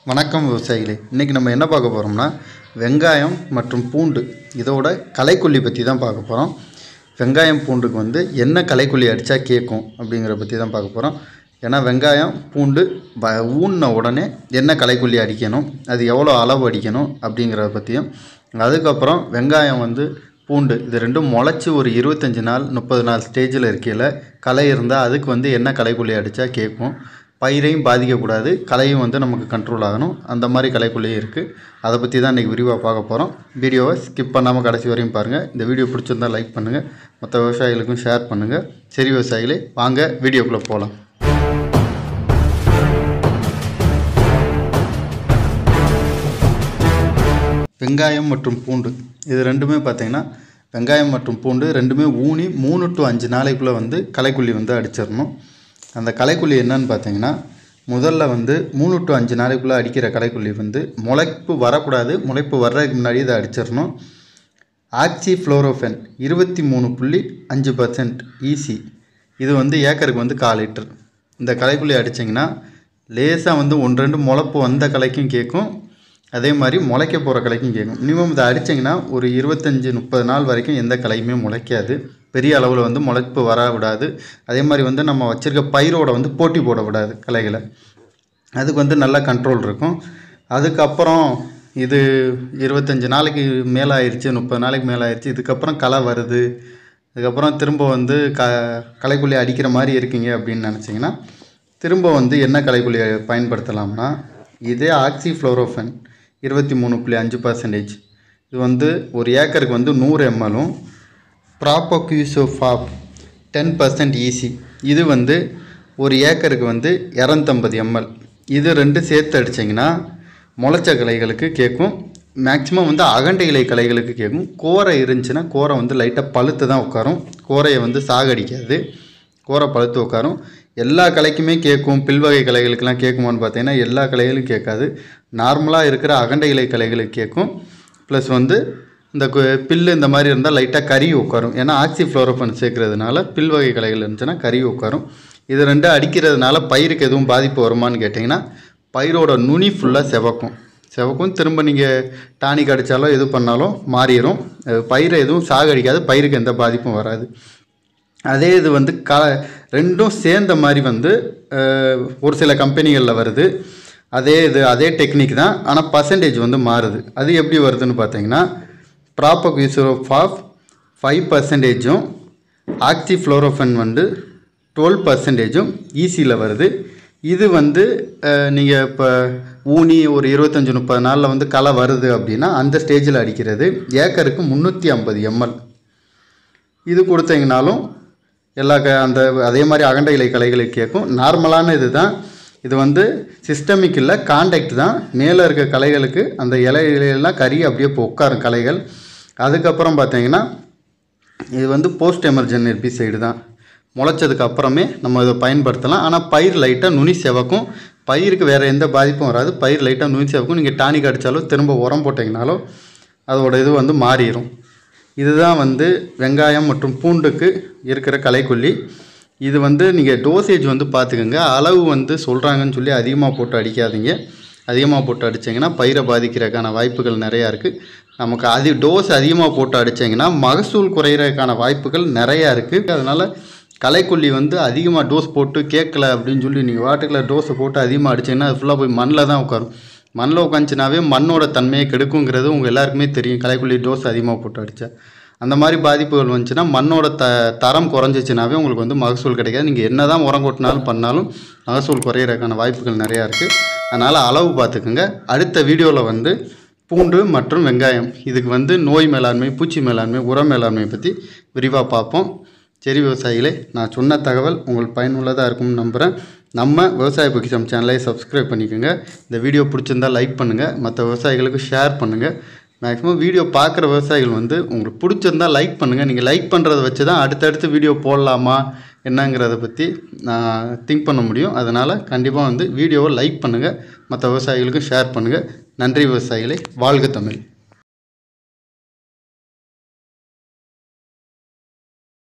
வணக்கம் விவசாயிகளே இன்றைக்கி நம்ம என்ன பார்க்க போகிறோம்னா வெங்காயம் மற்றும் பூண்டு இதோட களைக்கொல்லி பற்றி தான் பார்க்க போகிறோம் வெங்காயம் பூண்டுக்கு வந்து என்ன களைக்கொல்லி அடித்தா கேட்கும் அப்படிங்கிற பற்றி தான் பார்க்க போகிறோம் ஏன்னா வெங்காயம் பூண்டு வ ஊன்ன உடனே என்ன களைக்கொல்லி அடிக்கணும் அது எவ்வளோ அளவு அடிக்கணும் அப்படிங்கிறத பற்றியும் அதுக்கப்புறம் வெங்காயம் வந்து பூண்டு இது ரெண்டும் முளைச்சி ஒரு இருபத்தஞ்சி நாள் முப்பது நாள் ஸ்டேஜில் இருக்கையில் களை இருந்தால் அதுக்கு வந்து என்ன களைக்கொல்லி அடித்தா கேட்கும் பயிரையும் பாதிக்கக்கூடாது களையும் வந்து நமக்கு கண்ட்ரோல் ஆகணும் அந்த மாதிரி களைக்குள்ளேயே இருக்குது அதை பற்றி தான் இன்றைக்கி விரிவாக பார்க்க போகிறோம் வீடியோவை ஸ்கிப் பண்ணாமல் கடைசி வரையும் பாருங்கள் இந்த வீடியோ பிடிச்சிருந்தா லைக் பண்ணுங்கள் மற்ற விவசாயிகளுக்கும் ஷேர் பண்ணுங்கள் சரி விவசாயிகளே வாங்க வீடியோக்குள்ளே போகலாம் வெங்காயம் மற்றும் பூண்டு இது ரெண்டுமே பார்த்தீங்கன்னா வெங்காயம் மற்றும் பூண்டு ரெண்டுமே ஊனி மூணு டு அஞ்சு நாளைக்குள்ளே வந்து களைக்குள்ளி வந்து அடிச்சிடணும் அந்த களைக்குள்ளி என்னன்னு பார்த்தீங்கன்னா முதல்ல வந்து மூணு டு அஞ்சு நாளைக்குள்ளே அடிக்கிற களைக்குள்ளி வந்து முளைப்பு வரக்கூடாது முளைப்பு வர்றதுக்கு முன்னாடி இதை அடிச்சிடணும் ஆக்சி ஃப்ளோரோஃபென் இருபத்தி மூணு புள்ளி அஞ்சு பர்சன்ட் ஈசி இது வந்து ஏக்கருக்கு வந்து கால் லிட்டர் இந்த களைக்குள்ளி அடிச்சிங்கன்னா லேசாக வந்து ஒன்று ரெண்டு முளைப்பு வந்த களைக்கும் கேட்கும் அதே மாதிரி முளைக்க போகிற களைக்கும் கேட்கும் மினிமம் இதை அடிச்சிங்கன்னா ஒரு இருபத்தஞ்சி முப்பது நாள் வரைக்கும் எந்த களையுமே முளைக்காது பெரிய அளவில் வந்து முளைப்பு வர விடாது அதே மாதிரி வந்து நம்ம வச்சுருக்க பயிரோட வந்து போட்டி போட விடாது களைகளை அதுக்கு வந்து நல்ல கண்ட்ரோல் இருக்கும் அதுக்கப்புறம் இது இருபத்தஞ்சி நாளைக்கு மேலே ஆயிடுச்சு முப்பது நாளைக்கு மேலே ஆயிடுச்சு இதுக்கப்புறம் களை வருது அதுக்கப்புறம் திரும்ப வந்து க களைக்குள்ளி அடிக்கிற மாதிரி இருக்கீங்க அப்படின்னு நினச்சிங்கன்னா திரும்ப வந்து என்ன களைக்குள்ளி பயன்படுத்தலாம்னா இதே ஆக்சி ஃப்ளோரோஃபன் இருபத்தி மூணு புள்ளி அஞ்சு பர்சன்டேஜ் இது வந்து ஒரு ஏக்கருக்கு வந்து நூறு எம்எலும் ப்ராப்போக்யூசோஃபாப் டென் பர்சன்ட் ஈசி இது வந்து ஒரு ஏக்கருக்கு வந்து இரநூத்தம்பது எம்எல் இது ரெண்டு சேர்த்து அடிச்சிங்கன்னா முளைச்ச களைகளுக்கு கேட்கும் மேக்ஸிமம் வந்து அகண்டை இலை களைகளுக்கு கேட்கும் கோரை இருந்துச்சுன்னா கோரை வந்து லைட்டாக பழுத்து தான் உட்காரும் கோரையை வந்து சாகடிக்காது கோரை பழுத்து உட்காரும் எல்லா கலைக்குமே கேட்கும் பில்வகை கலைகளுக்கெல்லாம் கேட்குமான்னு பார்த்தீங்கன்னா எல்லா கலைகளும் கேட்காது நார்மலாக இருக்கிற அகண்டை இலை கலைகளுக்கு கேட்கும் ப்ளஸ் வந்து இந்த கு- பில்லு இந்த மாதிரி இருந்தால் லைட்டாக கறி உட்காரும் ஏன்னா ஆக்சி ஃப்ளோரோஃபன் சேர்க்கறதுனால பில் வகை கலைகள் இருந்துச்சுன்னா கறி உட்காரும் இது ரெண்டும் அடிக்கிறதுனால பயிருக்கு எதுவும் பாதிப்பு வருமான்னு கேட்டிங்கன்னா பயிரோட நுனி ஃபுல்லாக செவக்கும் செவக்கும் திரும்ப நீங்கள் டானிக் அடித்தாலோ எது பண்ணாலும் மாறிடும் அஹ் பயிரை எதுவும் சாகடிக்காது பயிருக்கு எந்த பாதிப்பும் வராது அதே இது வந்து க ரெண்டும் சேர்ந்த மாதிரி வந்து அஹ், ஒரு சில கம்பெனிகளில் வருது அதே இது அதே டெக்னிக் தான் ஆனால் பர்சன்டேஜ் வந்து மாறுது அது எப்படி வருதுன்னு பார்த்தீங்கன்னா ப்ராப்பர் யூசர் ஆஃப் ஃபைவ் பர்சன்டேஜும் ஆக்சி ஃப்ளோரோஃபன் வந்து டுவெல் பர்சன்டேஜும் ஈஸியில் வருது இது வந்து நீங்கள் இப்போ ஊனி ஒரு இருபத்தஞ்சி முப்பது நாளில் வந்து களை வருது அப்படின்னா அந்த ஸ்டேஜில் அடிக்கிறது ஏக்கருக்கு முந்நூற்றி ஐம்பது எம்எல் இது கொடுத்தீங்கனாலும் எல்லா க அந்த அதே மாதிரி அகண்ட இலை கலைகளுக்கு கேட்கும் நார்மலான இது தான் இது வந்து சிஸ்டமிக் இல்லை காண்டாக்ட் தான் மேலே இருக்க கலைகளுக்கு அந்த இலையிலெல்லாம் கறி அப்படியே இப்போ உட்காரும் கலைகள் அதுக்கப்புறம் பார்த்தீங்கன்னா இது வந்து போஸ்ட் எமர்ஜென் சைடு தான் முளைச்சதுக்கு அப்புறமே நம்ம இதை பயன்படுத்தலாம் ஆனால் பயிர் லைட்டாக நுனி செவக்கும் பயிருக்கு வேறு எந்த பாதிப்பும் வராது பயிர் லைட்டாக நுனி செவக்கும் நீங்கள் டானிக் அடித்தாலும் திரும்ப உரம் போட்டிங்கனாலும் அதோட இது வந்து மாறிடும் இதுதான் வந்து வெங்காயம் மற்றும் பூண்டுக்கு இருக்கிற களைக்கொல்லி இது வந்து நீங்கள் டோசேஜ் வந்து பார்த்துக்கோங்க அளவு வந்து சொல்கிறாங்கன்னு சொல்லி அதிகமாக போட்டு அடிக்காதீங்க அதிகமாக போட்டு அடிச்சிங்கன்னா பயிரை பாதிக்கிறதுக்கான வாய்ப்புகள் நிறையா இருக்குது நமக்கு அது டோஸ் அதிகமாக போட்டு அடிச்சிங்கன்னா மகசூல் குறையிறதுக்கான வாய்ப்புகள் நிறையா இருக்குது அதனால் களைக்கொல்லி வந்து அதிகமாக டோஸ் போட்டு கேட்கல அப்படின்னு சொல்லி நீங்கள் வாட்டுக்குள்ள டோஸை போட்டு அதிகமாக அடிச்சிங்கன்னா அது ஃபுல்லாக போய் மண்ணில் தான் உட்காரும் மண்ணில் உட்காந்துச்சுனாவே மண்ணோட தன்மையை கெடுக்குங்கிறது உங்கள் எல்லாருக்குமே தெரியும் களைக்கொல்லி டோஸ் அதிகமாக போட்டு அடித்தா அந்த மாதிரி பாதிப்புகள் வந்துச்சுன்னா மண்ணோட த தரம் குறைஞ்சிச்சுனாவே உங்களுக்கு வந்து மகசூல் கிடைக்காது நீங்கள் என்ன தான் உரம் கொட்டினாலும் பண்ணாலும் மகசூல் குறையிறதுக்கான வாய்ப்புகள் நிறையா இருக்குது அதனால் அளவு பார்த்துக்குங்க அடுத்த வீடியோவில் வந்து பூண்டு மற்றும் வெங்காயம் இதுக்கு வந்து நோய் மேலாண்மை பூச்சி மேலாண்மை உர மேலாண்மை பற்றி விரிவாக பார்ப்போம் சரி விவசாயிகளே நான் சொன்ன தகவல் உங்களுக்கு பயனுள்ளதாக இருக்கும்னு நம்புகிறேன் நம்ம விவசாய பொக்கிஷம் சேனலை சப்ஸ்கிரைப் பண்ணிக்கோங்க இந்த வீடியோ பிடிச்சிருந்தா லைக் பண்ணுங்கள் மற்ற விவசாயிகளுக்கு ஷேர் பண்ணுங்கள் மேக்ஸிமம் வீடியோ பார்க்குற விவசாயிகள் வந்து உங்களுக்கு பிடிச்சிருந்தா லைக் பண்ணுங்கள் நீங்கள் லைக் பண்ணுறத வச்சு தான் அடுத்தடுத்து வீடியோ போடலாமா என்னங்கிறத பற்றி நான் திங்க் பண்ண முடியும் அதனால் கண்டிப்பாக வந்து வீடியோவை லைக் பண்ணுங்கள் மற்ற விவசாயிகளுக்கும் ஷேர் பண்ணுங்கள் நன்றி விவசாயிகளே வாழ்க தமிழ்